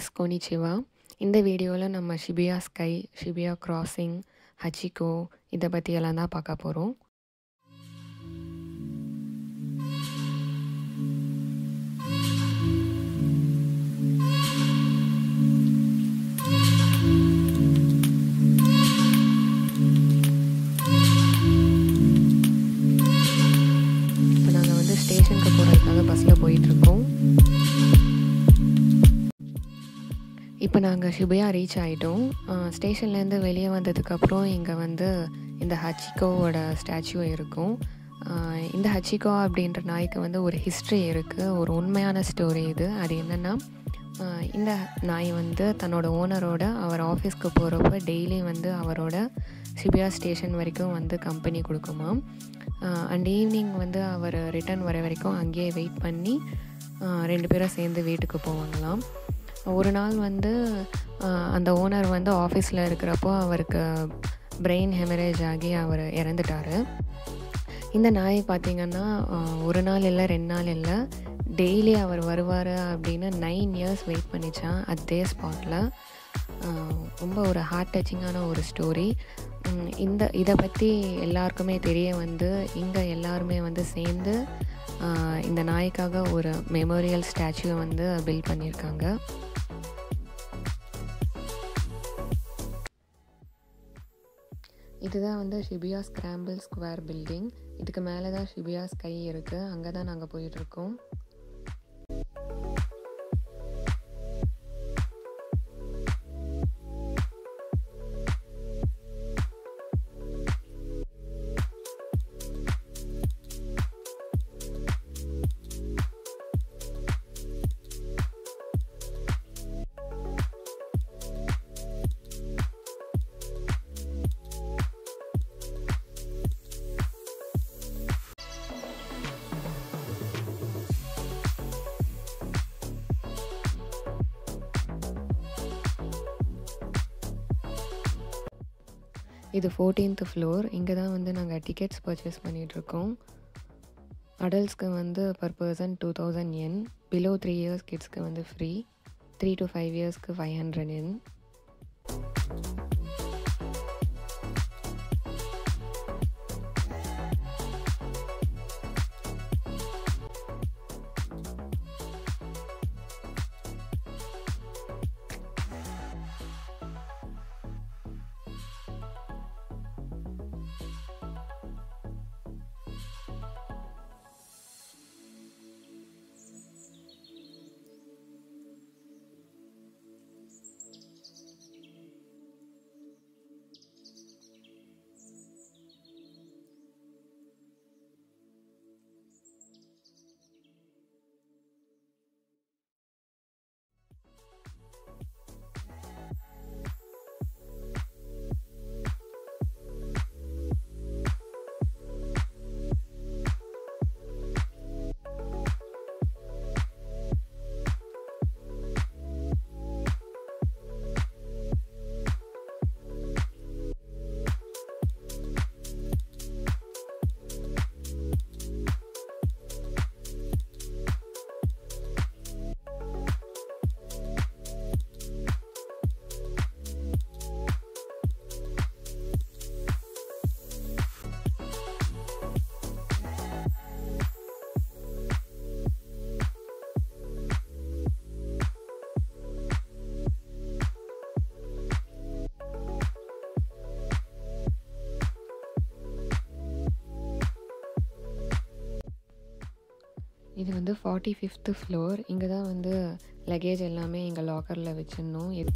guys கொனிச்சிவா இந்த வீடியோவில் நம்ம Shibuya Sky Shibuya crossing Hachiko இதை பற்றியெல்லாம் தான் பார்க்க போகிறோம் இப்போ நாங்கள் வந்து ஸ்டேஷனுக்கு போகிறதுக்காக பஸ்ஸில் போயிட்டுருக்கோம் இப்போ நாங்கள் ஷிபையா ரீச் ஆகிட்டோம் ஸ்டேஷன்லேருந்து வெளியே வந்ததுக்கப்புறம் இங்கே வந்து இந்த ஹச்சிகோவோட ஸ்டாச்சு இருக்கும் ஆஹ் இந்த ஹச்சிகோ அப்படின்ற நாய்க்கு வந்து ஒரு ஹிஸ்ட்ரி இருக்குது ஒரு உண்மையான ஸ்டோரி இது அது என்னென்னா இந்த நாய் வந்து தன்னோட ஓனரோட அவர் ஆஃபீஸ்க்கு போகிறப்ப டெய்லி வந்து அவரோட ஷிபியா ஸ்டேஷன் வரைக்கும் வந்து கம்பெனி கொடுக்குமா அண்ட் ஈவினிங் வந்து அவர் ரிட்டர்ன் வர வரைக்கும் அங்கேயே வெயிட் பண்ணி ஆஹ் ரெண்டு பேரும் சேர்ந்து வீட்டுக்கு போவாங்களாம் ஒரு நாள் வந்து ஆஹ் அந்த ஓனர் வந்து ஆஃபீஸில் இருக்கிறப்போ அவருக்கு பிரெயின் ஹெமரேஜ் ஆகி அவர் இறந்துட்டார் இந்த நாய் பார்த்திங்கன்னா ஆஹ் ஒரு நாள் இல்லை ரெண்டு நாள் இல்லை டெய்லி அவர் வருவார் அப்படின்னு நைன் இயர்ஸ் வெயிட் பண்ணிச்சான் அதே ஸ்பாட்டில் ரொம்ப ஒரு ஹார்ட் டச்சிங்கான ஒரு ஸ்டோரி இந்த இதை பற்றி எல்லாருக்குமே தெரிய வந்து இங்கே எல்லாருமே வந்து சேர்ந்து ஆஹ் இந்த நாய்க்காக ஒரு மெமோரியல் ஸ்டாச்சுவை வந்து பில்ட் பண்ணியிருக்காங்க இதுதான் வந்து ஷிபியா ஸ்கிராம்பிள் ஸ்கொயர் பில்டிங் இதுக்கு மேலே தான் ஷிபியா ஸ்கை இருக்குது அங்கே தான் நாங்கள் போயிட்டுருக்கோம் இது ஃபோர்டீன்த் ஃப்ளோர் இங்கே தான் வந்து நாங்கள் டிக்கெட்ஸ் பர்ச்சேஸ் பண்ணிகிட்ருக்கோம் அடல்ட்ஸ்க்கு வந்து per person two thousand yen below three years கிட்ஸ்க்கு வந்து ஃப்ரீ த்ரீ டு ஃபைவ் இயர்ஸ்க்கு ஃபைவ் ஹண்ட்ரட் என் இது வந்து ஃபார்ட்டி ஃபிஃப்த்து ஃப்ளோர் இங்கே தான் வந்து லக்கேஜ் எல்லாமே எங்கள் லாக்கரில் வச்சிடணும் இது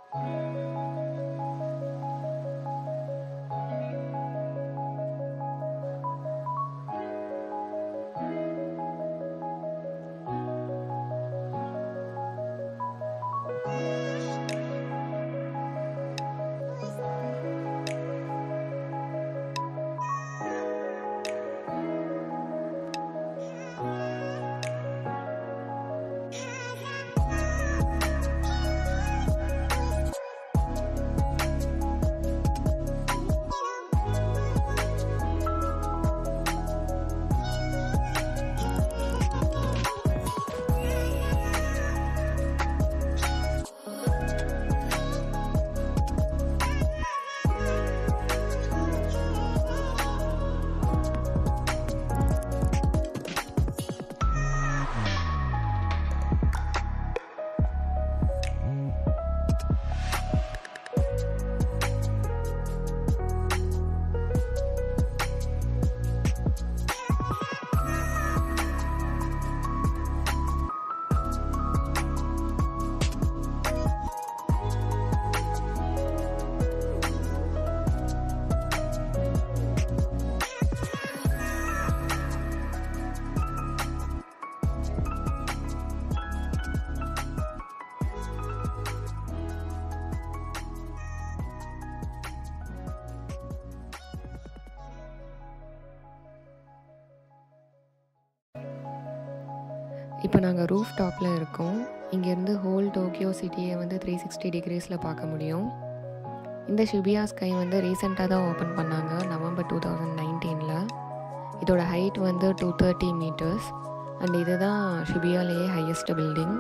இப்போ நாங்கள் ரூஃப் டாப்பில் இருக்கோம் இங்கேருந்து ஹோல் டோக்கியோ சிட்டியை வந்து த்ரீ சிக்ஸ்டி டிகிரிஸில் பார்க்க முடியும் இந்த ஷிபியா ஸ்கை வந்து ரீசெண்டாக தான் ஓப்பன் பண்ணாங்க நவம்பர் டூ தௌசண்ட் நைன்டீனில் இதோட ஹைட் வந்து டூ தேர்ட்டி மீட்டர்ஸ் அண்ட் இதுதான் ஷிபியாலேயே ஹையஸ்ட் பில்டிங்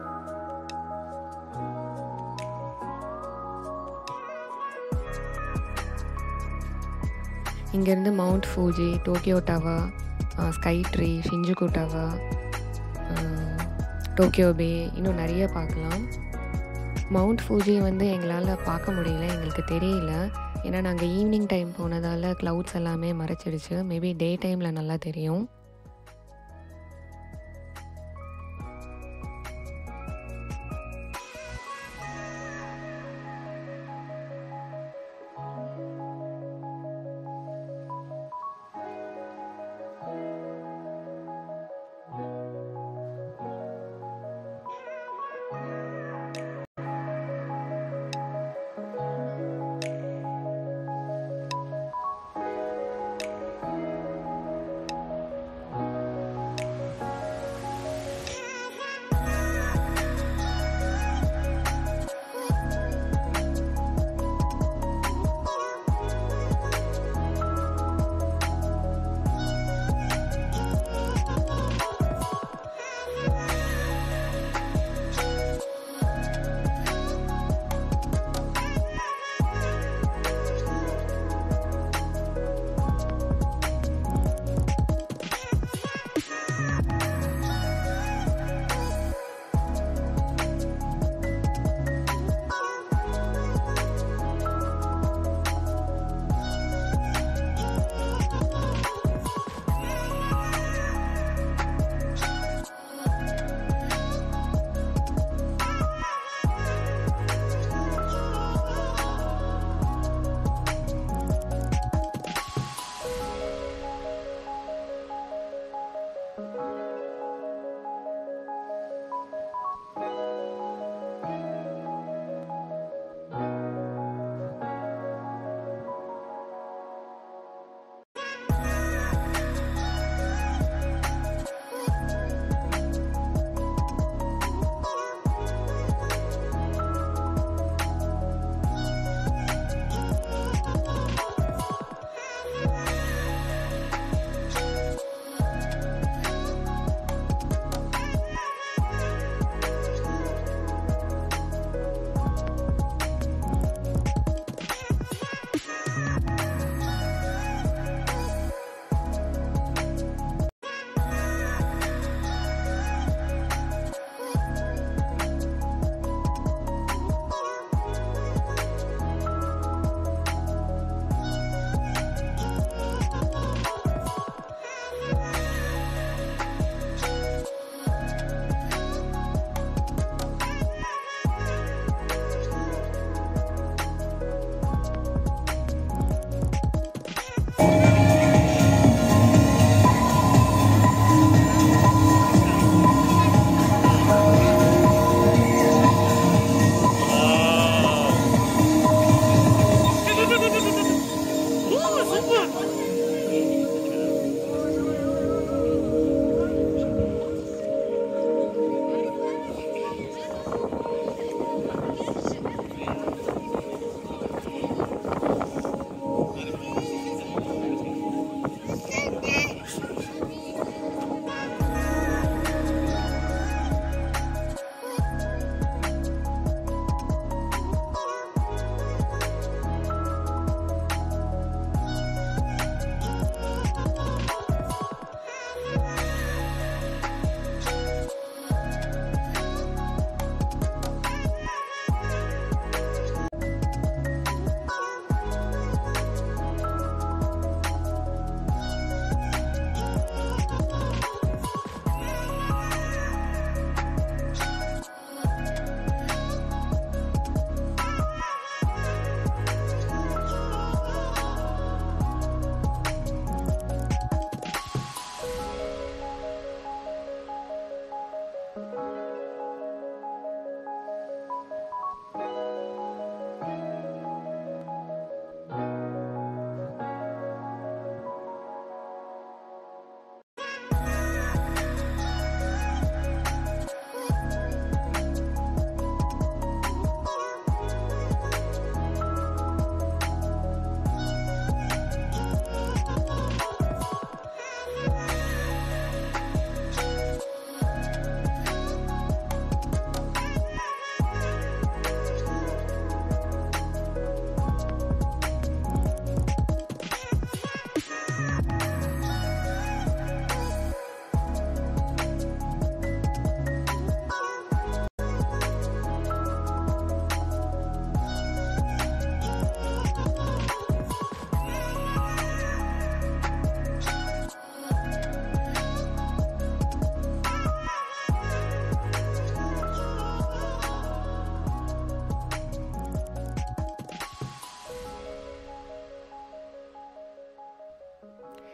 இங்கேருந்து Mount Fuji Tokyo Tower Sky Tree Shinjuku Tower Tokyo Bay இன்னும் நிறைய பார்க்கலாம் மவுண்ட் ஃபூஜி வந்து எங்களால் பார்க்க முடியல எங்களுக்கு தெரியல ஏன்னா நாங்கள் ஈவினிங் டைம் போனதால் க்ளவுட்ஸ் எல்லாமே மறைச்சிடுச்சு மேபி டே டைமில் நல்லா தெரியும்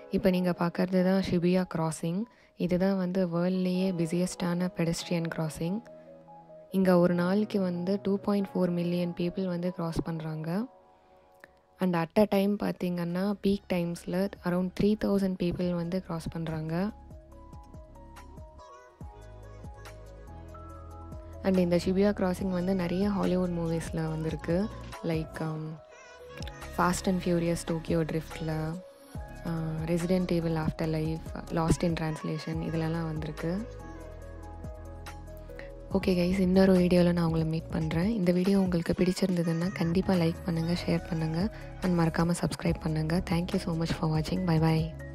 இப்போ நீங்கள் பார்க்குறது தான் ஷிபியா கிராசிங் இதுதான் வந்து வேர்ல்ட்லேயே பிஸியஸ்டான பெடஸ்ட்ரியன் கிராசிங் இங்கே ஒரு நாளைக்கு வந்து two point four million people வந்து க்ராஸ் பண்ணுறாங்க அண்ட் அட் அ டைம் பார்த்திங்கன்னா பீக் டைம்ஸில் அரவுண்ட் த்ரீ தௌசண்ட் பீப்புள் வந்து க்ராஸ் பண்ணுறாங்க அண்ட் இந்த ஷிபியா கிராசிங் வந்து நிறைய ஹாலிவுட் மூவிஸில் வந்திருக்கு like Fast and Furious Tokyo ட்ரிஃப்டில் Resident Evil Afterlife Lost in Translation இதிலலாம் வந்திருக்கு ஓகே கைஸ் இன்னொரு வீடியோவில் நான் உங்களை மீட் பண்ணுறேன் இந்த வீடியோ உங்களுக்கு பிடிச்சிருந்ததுன்னா கண்டிப்பாக லைக் பண்ணுங்கள் ஷேர் பண்ணுங்கள் அண்ட் மறக்காமல் சப்ஸ்கிரைப் பண்ணுங்கள் தேங்க்யூ ஸோ மச் ஃபார் வாட்சிங் பை பாய்